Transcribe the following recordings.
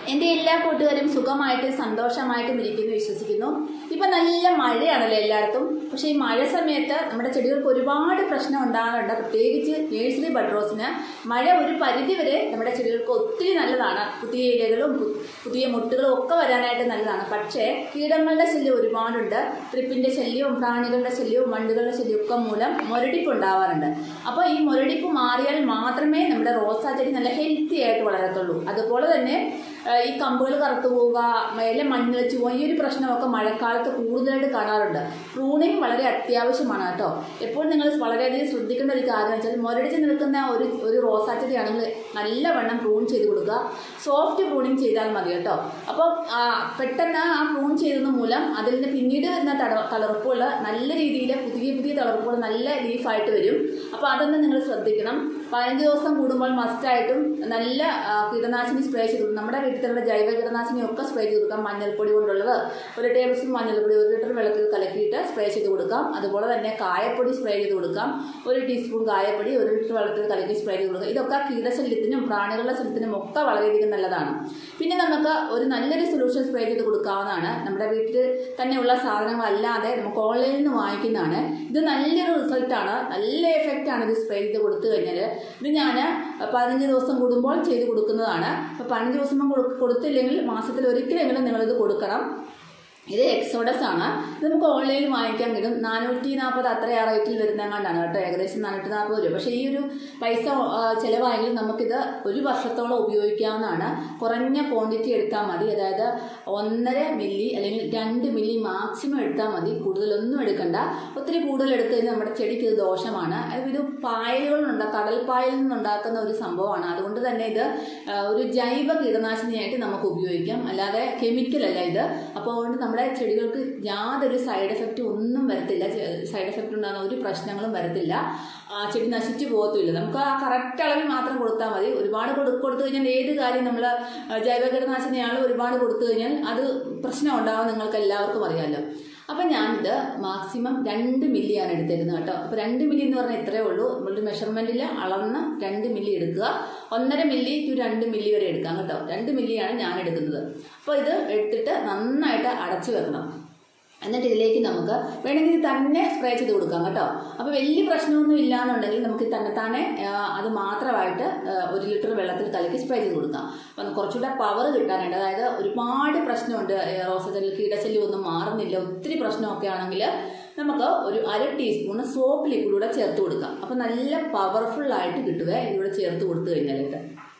എൻ്റെ എല്ലാ കൂട്ടുകാരും സുഖമായിട്ട് സന്തോഷമായിട്ടും ഇരിക്കുന്നു വിശ്വസിക്കുന്നു ഇപ്പം നല്ല മഴയാണല്ലോ എല്ലായിടത്തും പക്ഷേ ഈ മഴ സമയത്ത് നമ്മുടെ ചെടികൾക്ക് ഒരുപാട് പ്രശ്നം ഉണ്ടാകാറുണ്ട് പ്രത്യേകിച്ച് നേഴ്സറി ബഡ്രോസിന് മഴ ഒരു പരിധി വരെ നമ്മുടെ ചെടികൾക്ക് ഒത്തിരി നല്ലതാണ് പുതിയ ഇലകളും പു- പുതിയ മുട്ടുകളും ഒക്കെ വരാനായിട്ട് നല്ലതാണ് പക്ഷേ കീടങ്ങളുടെ ശല്യം ഒരുപാടുണ്ട് ട്രിപ്പിൻ്റെ ശല്യവും പ്രാണികളുടെ ശല്യവും വണ്ടുകളുടെ ശല്യവും ഒക്കെ മൂലം മുരടിപ്പ് ഉണ്ടാവാറുണ്ട് അപ്പോൾ ഈ മുരടിപ്പ് മാറിയാൽ മാത്രമേ നമ്മുടെ റോസാ ചെടി നല്ല ഹെൽത്തി ആയിട്ട് വളരത്തുള്ളൂ അതുപോലെ തന്നെ ആ, ഈ കമ്പുകൾ കറുത്തു പോവുക മേലെ മഞ്ഞളിച്ച് പോവുക ഈ ഒരു പ്രശ്നമൊക്കെ മഴക്കാലത്ത് കൂടുതലായിട്ട് കാണാറുണ്ട് പ്രൂണിങ് വളരെ അത്യാവശ്യമാണ് കേട്ടോ എപ്പോഴും നിങ്ങൾ വളരെയധികം ശ്രദ്ധിക്കേണ്ട ഒരു കാര്യം വെച്ചാൽ മുരടിച്ച് നിൽക്കുന്ന ഒരു ഒരു റോസാ ചെടിയാണെങ്കിൽ നല്ലവണ്ണം പ്രൂൺ ചെയ്ത് കൊടുക്കുക സോഫ്റ്റ് പ്രൂണിങ് ചെയ്താൽ മതി കേട്ടോ അപ്പോൾ ആ, പെട്ടെന്ന് ആ പ്രൂൺ ചെയ്തത് മൂലം അതിൽ നിന്ന് പിന്നീട് വരുന്ന തട തളർപ്പുകൾ നല്ല രീതിയിൽ പുതിയ പുതിയ തളർപ്പുകൾ നല്ല ലീഫായിട്ട് വരും അപ്പോൾ അതൊന്നും നിങ്ങൾ ശ്രദ്ധിക്കണം പതിനഞ്ച് ദിവസം കൂടുമ്പോൾ മസ്റ്റായിട്ടും നല്ല ആ, കീടനാശിനി സ്പ്രേ ചെയ്ത് കൊടുക്കും നമ്മുടെ വീട്ടിലുള്ള ജൈവ കീടനാശിനി ഒക്കെ സ്പ്രേ ചെയ്ത് കൊടുക്കാം മഞ്ഞൾപ്പൊടി കൊണ്ടുള്ളത് ഒരു ടേബിൾ സ്പൂൺ മഞ്ഞൾപ്പൊടി ഒരു ലിറ്റർ വെള്ളത്തിൽ കലക്കിയിട്ട് സ്പ്രേ ചെയ്ത് കൊടുക്കാം അതുപോലെ തന്നെ കായപ്പൊടി സ്പ്രേ ചെയ്ത് കൊടുക്കാം ഒരു ടീസ്പൂൺ കായപ്പൊടി ഒരു ലിറ്റർ വെള്ളത്തിൽ കലക്കി സ്പ്രേ ചെയ്ത് കൊടുക്കാം ഇതൊക്കെ കീടശല്യത്തിനും പ്രാണികളുടെ ശല്യത്തിനും ഒക്കെ വളരെയധികം നല്ലതാണ് പിന്നെ നമുക്ക് ഒരു നല്ലൊരു സൊല്യൂഷൻ സ്പ്രേ ചെയ്ത് കൊടുക്കാവുന്നതാണ് നമ്മുടെ വീട്ടിൽ തന്നെയുള്ള സാധനങ്ങളല്ലാതെ നമുക്ക് ഓൺലൈനിൽ നിന്ന് വാങ്ങിക്കുന്നതാണ് ഇത് നല്ലൊരു റിസൾട്ടാണ് നല്ല എഫക്റ്റ് ആണ് ഇത് സ്പ്രേ ചെയ്ത് കൊടുത്തു കഴിഞ്ഞാൽ ഇത് ഞാൻ പതിനഞ്ച് ദിവസം കൂടുമ്പോൾ ചെയ്ത് കൊടുക്കുന്നതാണ് അപ്പോൾ പതിനഞ്ച് ദിവസം കൊടു- കൊടുത്തില്ലെങ്കിൽ മാസത്തിൽ ഒരിക്കലെങ്കിലും നിങ്ങളിത് കൊടുക്കണം ഇത് എക്സോഡസ് ആണ് ഇത് നമുക്ക് ഓൺലൈനിൽ വാങ്ങിക്കാൻ കിട്ടും നാനൂറ്റി നാൽപ്പത് അത്ര ആ റേറ്റിൽ വരുന്നങ്ങാണ്ടാണ് കേട്ടോ ഏകദേശം നാനൂറ്റി നാൽപ്പത് രൂപ പക്ഷേ ഈ ഒരു പൈസ ആ, ചിലവായെങ്കിൽ നമുക്കിത് ഒരു വർഷത്തോളം ഉപയോഗിക്കാവുന്നതാണ് കുറഞ്ഞ ക്വാണ്ടിറ്റി എടുത്താൽ മതി അതായത് ഒന്നര മില്ലി അല്ലെങ്കിൽ രണ്ട് മില്ലി മാക്സിമം എടുത്താൽ മതി കൂടുതലൊന്നും എടുക്കണ്ട ഒത്തിരി കൂടുതൽ എടുത്തു കഴിഞ്ഞാൽ നമ്മുടെ ചെടിക്ക് ഇത് ദോഷമാണ് അത് ഇത് പായലുകളുണ്ട് കടൽ പായലിൽ നിന്നുണ്ടാക്കുന്ന ഒരു സംഭവമാണ് അതുകൊണ്ട് തന്നെ ഇത് ആ, ഒരു ജൈവ കീടനാശിനിയായിട്ട് നമുക്ക് ഉപയോഗിക്കാം അല്ലാതെ കെമിക്കൽ അല്ല ഇത് അപ്പോൾ അതുകൊണ്ട് നമ്മുടെ ചെടികൾക്ക് യാതൊരു സൈഡ് എഫക്റ്റ് ഒന്നും വരത്തില്ല സൈഡ് എഫക്റ്റ് ഉണ്ടാകുന്ന ഒരു പ്രശ്നങ്ങളും വരത്തില്ല ആ, ചെടി നശിച്ചു പോകത്തുമില്ല നമുക്ക് ആ കറക്റ്റ് അളവിൽ മാത്രം കൊടുത്താൽ മതി ഒരുപാട് കൊടു കൊടുത്തു കഴിഞ്ഞാൽ ഏത് കാര്യം നമ്മൾ ജൈവ കീടനാശിനിയാണ് ഒരുപാട് കൊടുത്തു കഴിഞ്ഞാൽ അത് പ്രശ്നം ഉണ്ടാവും നിങ്ങൾക്ക് എല്ലാവർക്കും അറിയാമല്ലോ അപ്പം ഞാനിത് മാക്സിമം രണ്ട് മില്ലിയാണ് എടുത്തിരുന്നത് കേട്ടോ അപ്പോൾ രണ്ട് മില്ലി എന്ന് പറഞ്ഞാൽ ഇത്രയേ ഉള്ളൂ നമ്മളുടെ മെഷർമെൻറ്റിൽ അളന്ന് രണ്ട് മില്ലി എടുക്കുക ഒന്നര മില്ലി ടു രണ്ട് മില്ലി വരെ എടുക്കാം കേട്ടോ രണ്ട് മില്ലിയാണ് ഞാൻ എടുക്കുന്നത് അപ്പോൾ ഇത് എടുത്തിട്ട് നന്നായിട്ട് അടച്ചു വെക്കണം എന്നിട്ട് ഇതിലേക്ക് നമുക്ക് വേണമെങ്കിൽ ഇത് തന്നെ സ്പ്രേ ചെയ്ത് കൊടുക്കാം കേട്ടോ അപ്പോൾ വലിയ പ്രശ്നമൊന്നും ഇല്ലാന്നുണ്ടെങ്കിൽ നമുക്ക് തന്നെ താനെ അത് മാത്രമായിട്ട് ആ, ഒരു ലിറ്റർ വെള്ളത്തിൽ കലക്കി സ്പ്രേ ചെയ്ത് കൊടുക്കാം അപ്പം കുറച്ചുകൂടെ പവർ കിട്ടാനായിട്ട് അതായത് ഒരുപാട് പ്രശ്നമുണ്ട് റോസച്ചെല്ലിൽ കീടശല്യം ഒന്നും മാറുന്നില്ല ഒത്തിരി പ്രശ്നമൊക്കെ ആണെങ്കിൽ നമുക്ക് ഒരു അര ടീസ്പൂൺ സോപ്പ് ലിക്വിഡ് കൂടെ ചേർത്ത് കൊടുക്കാം അപ്പോൾ നല്ല പവർഫുൾ ആയിട്ട് കിട്ടുക ഇതിലൂടെ ചേർത്ത് കൊടുത്തു കഴിഞ്ഞാലിട്ട്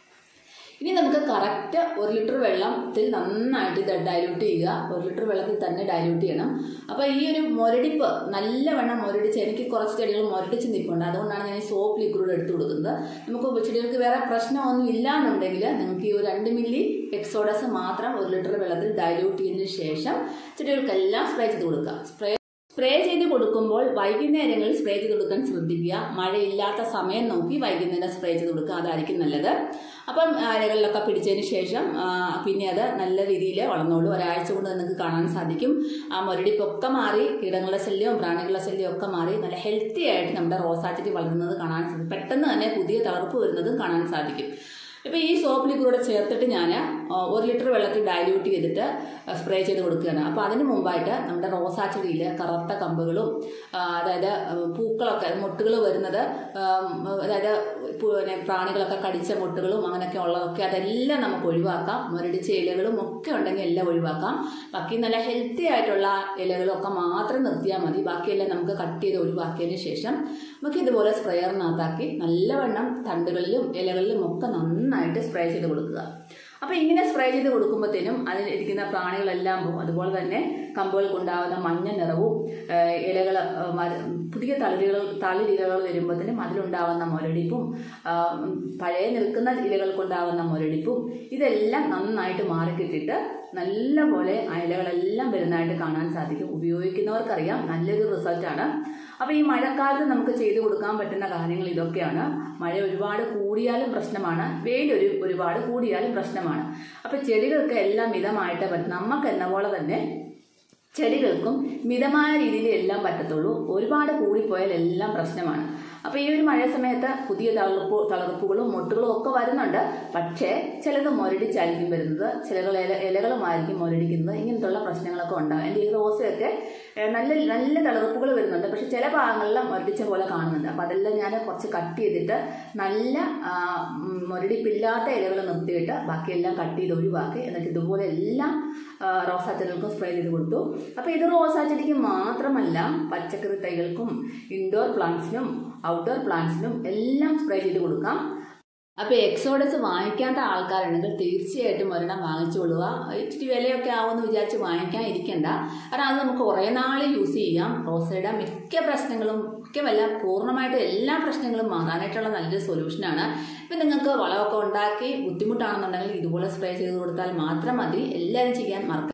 ഇനി നമുക്ക് കറക്റ്റ് ഒരു ലിറ്റർ വെള്ളത്തിൽ നന്നായിട്ട് ഇത് ഡൈല്യൂട്ട് ചെയ്യുക ഒരു ലിറ്റർ വെള്ളത്തിൽ തന്നെ ഡൈല്യൂട്ട് ചെയ്യണം അപ്പോൾ ഈ ഒരു മുരടിപ്പ് നല്ലവണ്ണം മുരടിച്ച് എനിക്ക് കുറച്ച് ചെടികൾ മുരടിച്ച് നിൽപ്പുണ്ട് അതുകൊണ്ടാണ് ഞാൻ ഈ സോപ്പ് ലിക്വിഡ് എടുത്തു കൊടുക്കുന്നത് നമുക്ക് ചെടികൾക്ക് വേറെ പ്രശ്നമൊന്നും ഇല്ല എന്നുണ്ടെങ്കിൽ നിങ്ങൾക്ക് ഈ ഒരു രണ്ട് മില്ലി എക്സോഡസ് മാത്രം ഒരു ലിറ്റർ വെള്ളത്തിൽ ഡൈല്യൂട്ട് ചെയ്തതിന് ശേഷം ചെടികൾക്കെല്ലാം സ്പ്രേ ചെയ്ത് കൊടുക്കുക സ്പ്രേ സ്പ്രേ ചെയ്ത് കൊടുക്കുമ്പോൾ വൈകുന്നേരങ്ങളിൽ സ്പ്രേ ചെയ്ത് കൊടുക്കാൻ ശ്രദ്ധിക്കുക മഴയില്ലാത്ത സമയം നോക്കി വൈകുന്നേരം സ്പ്രേ ചെയ്ത് കൊടുക്കുക അതായിരിക്കും നല്ലത് അപ്പം ആ, ഇലകളിലൊക്കെ പിടിച്ചതിന് ശേഷം ആ, പിന്നെ അത് നല്ല രീതിയിൽ വളർന്നോളൂ ഒരാഴ്ച കൊണ്ട് നിങ്ങൾക്ക് കാണാൻ സാധിക്കും ആ മുരടിപ്പൊക്കെ മാറി കീടങ്ങളുടെ ശല്യവും പ്രാണികളുടെ ശല്യവും ഒക്കെ മാറി നല്ല ഹെൽത്തി ആയിട്ട് നമ്മുടെ റോസാച്ചെടി വളരുന്നത് കാണാൻ സാധിക്കും പെട്ടെന്ന് തന്നെ പുതിയ തളർപ്പ് വരുന്നതും കാണാൻ സാധിക്കും ഇപ്പോൾ ഈ സോപ്പ് ലിക്വിഡ് ചേർത്തിട്ട് ഞാൻ ഒരു ലിറ്റർ വെള്ളത്തിൽ ഡൈല്യൂട്ട് ചെയ്തിട്ട് സ്പ്രേ ചെയ്ത് കൊടുക്കുകയാണ് അപ്പോൾ അതിന് മുമ്പായിട്ട് നമ്മുടെ റോസാ ചെടിയിൽ കറുത്ത കമ്പുകളും ആ, അതായത് ഉം, പൂക്കളൊക്കെ മുട്ടുകൾ വരുന്നത് ഉം, അതായത് പു- പിന്നെ പ്രാണികളൊക്കെ കടിച്ച മുട്ടുകളും അങ്ങനെയൊക്കെ ഉള്ളതൊക്കെ അതെല്ലാം നമുക്ക് ഒഴിവാക്കാം മുരടിച്ച ഇലകളും ഒക്കെ ഉണ്ടെങ്കിൽ എല്ലാം ഒഴിവാക്കാം ബാക്കി നല്ല ഹെൽത്തി ആയിട്ടുള്ള ഇലകളൊക്കെ മാത്രം നിർത്തിയാൽ മതി ബാക്കിയെല്ലാം നമുക്ക് കട്ട് ചെയ്ത് ഒഴിവാക്കിയതിന് ശേഷം നമുക്ക് ഇതുപോലെ സ്പ്രെയറിനകത്താക്കി നല്ലവണ്ണം തണ്ടുകളിലും ഇലകളിലും ഒക്കെ നന്നായിട്ട് സ്പ്രേ ചെയ്ത് കൊടുക്കുക അപ്പോൾ ഇങ്ങനെ സ്പ്രേ ചെയ്ത് കൊടുക്കുമ്പോഴത്തേനും അതിലിരിക്കുന്ന പ്രാണികളെല്ലാം പോകും അതുപോലെ തന്നെ കമ്പുകൾക്കുണ്ടാകുന്ന മഞ്ഞ നിറവും ഇലകൾ പുതിയ തളിരുകൾ തളിരിലകൾ വരുമ്പോഴത്തേനും അതിലുണ്ടാകുന്ന മുരടിപ്പും ആ, പഴയ നിൽക്കുന്ന ഇലകൾക്കുണ്ടാകുന്ന മുരടിപ്പും ഇതെല്ലാം നന്നായിട്ട് മാറിക്കിട്ടിട്ട് നല്ലപോലെ ആ ഇലകളെല്ലാം വരുന്നതായിട്ട് കാണാൻ സാധിക്കും ഉപയോഗിക്കുന്നവർക്കറിയാം നല്ലൊരു റിസൾട്ടാണ് അപ്പോൾ ഈ മഴക്കാലത്ത് നമുക്ക് ചെയ്തു കൊടുക്കാൻ പറ്റുന്ന കാര്യങ്ങൾ ഇതൊക്കെയാണ് മഴ ഒരുപാട് കൂടിയാലും പ്രശ്നമാണ് വെയിൽ ഒരു ഒരുപാട് കൂടിയാലും പ്രശ്നമാണ് അപ്പോൾ ചെടികൾക്ക് എല്ലാം മിതമായിട്ട് പറ്റും നമുക്ക് എന്ന പോലെ തന്നെ ചെടികൾക്കും മിതമായ രീതിയിൽ എല്ലാം പറ്റത്തുള്ളൂ ഒരുപാട് കൂടിപ്പോയാൽ എല്ലാം പ്രശ്നമാണ് അപ്പോൾ ഈ ഒരു മഴ സമയത്ത് പുതിയ തളർപ്പ് തളർപ്പുകളും മൊട്ടുകളും ഒക്കെ വരുന്നുണ്ട് പക്ഷേ ചിലത് മുരടിച്ചായിരിക്കും വരുന്നത് ചിലകൾ ഇല ഇലകളുമായിരിക്കും മുരടിക്കുന്നത് ഇങ്ങനത്തുള്ള പ്രശ്നങ്ങളൊക്കെ ഉണ്ടാകും എൻ്റെ ഈ റോസയൊക്കെ ഏഹ്, നല്ല നല്ല തളർപ്പുകൾ വരുന്നുണ്ട് പക്ഷെ ചില ഭാഗങ്ങളിൽ മുരടിച്ച പോലെ കാണുന്നുണ്ട് അപ്പം അതെല്ലാം ഞാൻ കുറച്ച് കട്ട് ചെയ്തിട്ട് നല്ല ആ, ഉം, മുരടിപ്പില്ലാത്ത ഇലകൾ നിർത്തിയിട്ട് ബാക്കിയെല്ലാം കട്ട് ചെയ്ത് ഒഴിവാക്കി എന്നിട്ട് ഇതുപോലെ എല്ലാം ആ, റോസാ ചെടികൾക്കും സ്പ്രേ ചെയ്ത് കൊടുത്തു അപ്പോൾ ഇത് റോസാ ചെടിക്ക് മാത്രമല്ല പച്ചക്കറി തൈകൾക്കും ഇൻഡോർ പ്ലാന്റ്സിനും ഔട്ട്ഡോർ പ്ലാന്റ്സിനും എല്ലാം സ്പ്രേ ചെയ്ത് കൊടുക്കാം അപ്പോൾ എക്സോഡസ് വാങ്ങിക്കാത്ത ആൾക്കാരുണ്ടെങ്കിൽ തീർച്ചയായിട്ടും ഒരെണ്ണം വാങ്ങിച്ചു കൊള്ളുക ഇച്ചിരി വിലയൊക്കെ ആവുമെന്ന് വിചാരിച്ച് വാങ്ങിക്കാൻ ഇരിക്കണ്ട കാരണം അത് നമുക്ക് കുറേ നാൾ യൂസ് ചെയ്യാം റോസയുടെ മിക്ക പ്രശ്നങ്ങളും മിക്കവല്ല പൂർണ്ണമായിട്ട് എല്ലാ പ്രശ്നങ്ങളും മാറാനായിട്ടുള്ള നല്ലൊരു സൊല്യൂഷനാണ് ഇപ്പം നിങ്ങൾക്ക് വളമൊക്കെ ഉണ്ടാക്കി ബുദ്ധിമുട്ടാണെന്നുണ്ടെങ്കിൽ ഇതുപോലെ സ്പ്രേ ചെയ്ത് കൊടുത്താൽ മാത്രം മതി എല്ലാവരും ചെയ്യാൻ മറക്ക